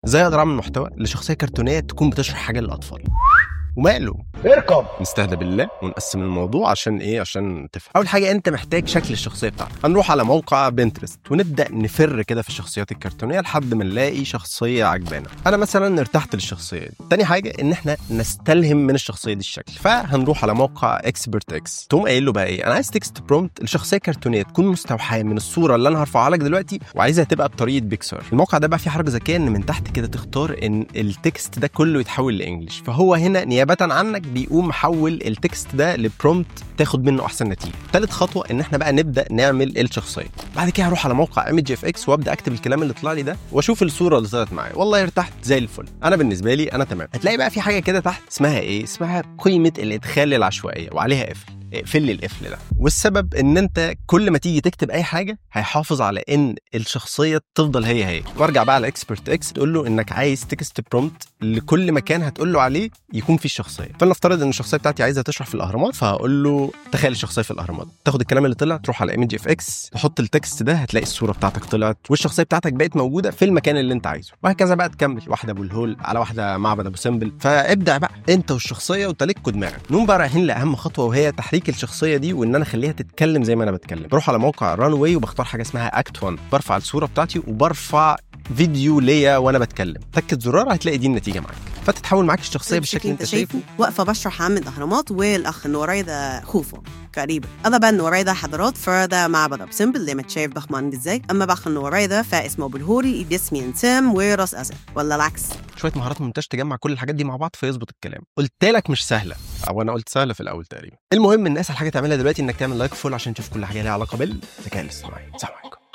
ازاي اقدر اعمل محتوى لشخصيه كرتونيه تكون بتشرح حاجه للاطفال وماله اركب نستهدى بالله ونقسم الموضوع عشان ايه عشان تفهم اول حاجه انت محتاج شكل الشخصيه بتاعتك هنروح على موقع بنترست ونبدا نفر كده في الشخصيات الكرتونيه لحد ما نلاقي شخصيه عجبانا انا مثلا ارتحت للشخصيه دي تاني حاجه ان احنا نستلهم من الشخصيه دي الشكل فهنروح على موقع اكسبرت اكس تقوم قايل له بقى ايه انا عايز تكست برومت لشخصيه كرتونيه تكون مستوحاه من الصوره اللي انا هرفعها لك دلوقتي وعايزها تبقى بطريقه بيكسار الموقع ده بقى فيه حركه ذكيه ان من تحت كده تختار ان التكست ده كله يتحول لانجلش فهو هنا نيابه عنك بيقوم محول التكست ده لبرومت تاخد منه احسن نتيجه ثالث خطوه ان احنا بقى نبدا نعمل الشخصيه بعد كده هروح على موقع ايمج اف اكس وابدا اكتب الكلام اللي طلع لي ده واشوف الصوره اللي طلعت معايا والله ارتحت زي الفل انا بالنسبه لي انا تمام هتلاقي بقى في حاجه كده تحت اسمها ايه اسمها قيمه الادخال العشوائيه وعليها قفل اقفل لي القفل ده والسبب ان انت كل ما تيجي تكتب اي حاجه هيحافظ على ان الشخصيه تفضل هي هي وارجع بقى على اكسبرت اكس تقول له انك عايز تكست برومت لكل مكان هتقول له عليه يكون فيه الشخصيه فلنفترض ان الشخصيه بتاعتي عايزه تشرح في الاهرامات فهقول له تخيل الشخصيه في الاهرامات تاخد الكلام اللي طلع تروح على ايمج اف اكس تحط التكست ده هتلاقي الصوره بتاعتك طلعت والشخصيه بتاعتك بقت موجوده في المكان اللي انت عايزه وهكذا بقى تكمل واحده ابو الهول على واحده معبد ابو سمبل فابدع بقى انت والشخصيه وتلكوا دماغك نقوم بقى رايحين لاهم خطوه وهي تحريك الشخصيه دي وان انا اخليها تتكلم زي ما انا بتكلم بروح على موقع ران واي وبختار حاجه اسمها اكت 1 برفع الصوره بتاعتي وبرفع فيديو ليا وانا بتكلم تكت زرار هتلاقي دي النتيجه معاك فتتحول معاك الشخصيه بالشكل اللي انت شايفه واقفه بشرح عن الاهرامات والاخ اللي ورايا ده خوفو تقريبا انا بقى اللي ورايا ده حضارات فده معبد ابو سمبل زي ما انت شايف ضخم عندي ازاي اما بقى اللي ورايا ده فاسمه ابو الهوري جسمي انسام وراس اسد ولا العكس شويه مهارات مونتاج تجمع كل الحاجات دي مع بعض فيظبط الكلام قلت لك مش سهله او انا قلت سهله في الاول تقريبا المهم ان اسهل حاجه تعملها دلوقتي انك تعمل لايك فول عشان تشوف كل حاجه ليها علاقه بالذكاء الاصطناعي سلام عليكم